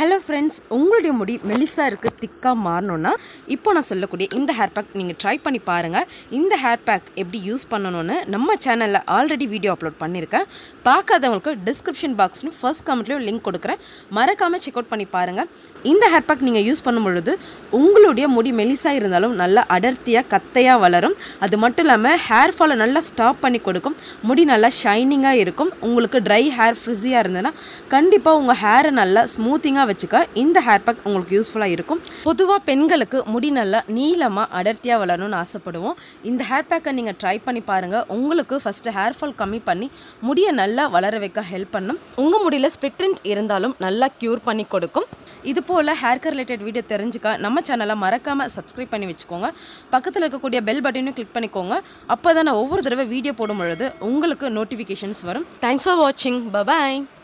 hello friends உங்களுடைய முடி மெலிசாக இருக்குது திக்காக மாறணும்னா இப்போ நான் சொல்லக்கூடிய இந்த ஹேர் பேக் நீங்கள் ட்ரை பண்ணி பாருங்கள் இந்த ஹேர் பேக் எப்படி யூஸ் பண்ணணும்னு நம்ம சேனலில் ஆல்ரெடி வீடியோ அப்லோட் பண்ணியிருக்கேன் பார்க்காதவங்களுக்கு டிஸ்கிரிப்ஷன் பாக்ஸ்னு ஃபர்ஸ்ட் கமெண்ட்லேயும் லிங்க் கொடுக்குறேன் மறக்காமல் செக் அவுட் பண்ணி பாருங்கள் இந்த ஹேர் பேக் நீங்கள் யூஸ் பண்ணும் பொழுது உங்களுடைய முடி மெலிசாக இருந்தாலும் நல்லா அடர்த்தியாக கத்தையாக வளரும் அது மட்டும் இல்லாமல் ஹேர் ஃபாலை நல்லா ஸ்டாப் பண்ணி கொடுக்கும் முடி நல்லா ஷைனிங்காக இருக்கும் உங்களுக்கு ட்ரை ஹேர் ஃப்ரிஸியாக இருந்ததுன்னா கண்டிப்பாக உங்கள் ஹேரை நல்லா ஸ்மூத்திங்காக வச்சுக்க இந்த ஹேர் பேக் உங்களுக்கு யூஸ்ஃபுல்லாக இருக்கும் பொதுவாக பெண்களுக்கு முடி நல்லா நீளமாக அடர்த்தியாக வளரணும்னு ஆசைப்படுவோம் இந்த ஹேர் பேக்கை நீங்கள் ட்ரை பண்ணி பாருங்கள் உங்களுக்கு ஃபஸ்ட்டு ஹேர் ஃபால் கம்மி பண்ணி முடியை நல்லா வளர வைக்க ஹெல்ப் பண்ணும் உங்கள் முடியில் ஸ்பிட்ரிண்ட் இருந்தாலும் நல்லா க்யூர் பண்ணி கொடுக்கும் இது போல் ஹேர் கேர் ரிலேட்டட் வீடியோ தெரிஞ்சுக்க நம்ம சேனலை மறக்காமல் சப்ஸ்கிரைப் பண்ணி வச்சுக்கோங்க பக்கத்தில் இருக்கக்கூடிய பெல் பட்டனையும் கிளிக் பண்ணிக்கோங்க அப்போ தான் நான் ஒவ்வொரு தடவை வீடியோ போடும் பொழுது உங்களுக்கு நோட்டிஃபிகேஷன்ஸ் வரும் தேங்க்ஸ் ஃபார் வாட்சிங் பபாய்